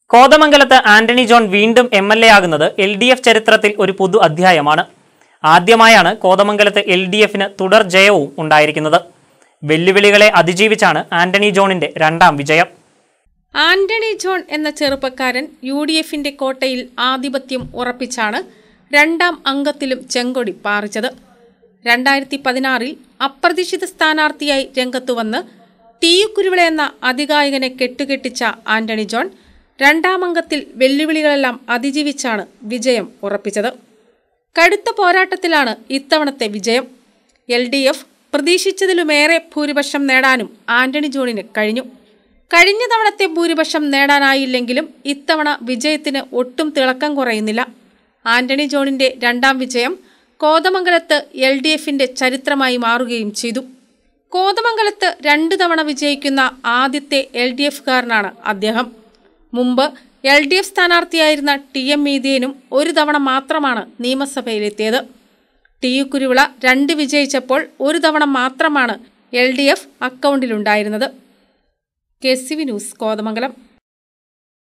കോതമംഗലത്ത് ആന്റണി ജോൺ വീണ്ടും M L A ആകുന്നത് എൽ ഡി എഫ് ചരിത്രത്തിൽ ഒരു പുതു അധ്യായമാണ് ആദ്യമായാണ് കോതമംഗലത്ത് എൽ ഡി എഫിന് തുടർ ജയവും ഉണ്ടായിരിക്കുന്നത് വെല്ലുവിളികളെ അതിജീവിച്ചാണ് ആന്റണി ജോണിന്റെ രണ്ടാം വിജയം ആന്റണി ജോൺ എന്ന ചെറുപ്പക്കാരൻ യു ഡി എഫിന്റെ കോട്ടയിൽ ആധിപത്യം ഉറപ്പിച്ചാണ് രണ്ടാം അംഗത്തിലും ചെങ്കൊടി പാറിച്ചത് രണ്ടായിരത്തി പതിനാറിൽ അപ്രതീക്ഷിത സ്ഥാനാർത്ഥിയായി രംഗത്തുവന്ന് തീയുക്കുരുവിള എന്ന അതികായകനെ കെട്ടുകെട്ടിച്ച ആന്റണി ജോൺ രണ്ടാം അംഗത്തിൽ വെല്ലുവിളികളെല്ലാം അതിജീവിച്ചാണ് വിജയം ഉറപ്പിച്ചത് കടുത്ത പോരാട്ടത്തിലാണ് ഇത്തവണത്തെ വിജയം എൽ ഡി എഫ് പ്രതീക്ഷിച്ചതിലുമേറെ ഭൂരിപക്ഷം നേടാനും ആന്റണി ജോണിന് കഴിഞ്ഞു കഴിഞ്ഞ തവണത്തെ ഭൂരിപക്ഷം നേടാനായില്ലെങ്കിലും ഇത്തവണ വിജയത്തിന് ഒട്ടും തിളക്കം കുറയുന്നില്ല ആന്റണി ജോണിന്റെ രണ്ടാം വിജയം കോതമംഗലത്ത് എൽ ഡി എഫിന്റെ ചരിത്രമായി മാറുകയും ചെയ്തു കോതമംഗലത്ത് രണ്ടു തവണ വിജയിക്കുന്ന ആദ്യത്തെ എൽ ഡി എഫുകാരനാണ് അദ്ദേഹം മുമ്പ് എൽ ഡി എഫ് സ്ഥാനാർത്ഥിയായിരുന്ന ടി എം മീതിയനും ഒരു തവണ മാത്രമാണ് നിയമസഭയിലെത്തിയത് ടി യു കുരുവിള രണ്ട് വിജയിച്ചപ്പോൾ ഒരു തവണ മാത്രമാണ് എൽ ഡി എഫ് അക്കൗണ്ടിലുണ്ടായിരുന്നത് K C V news Kothamangalam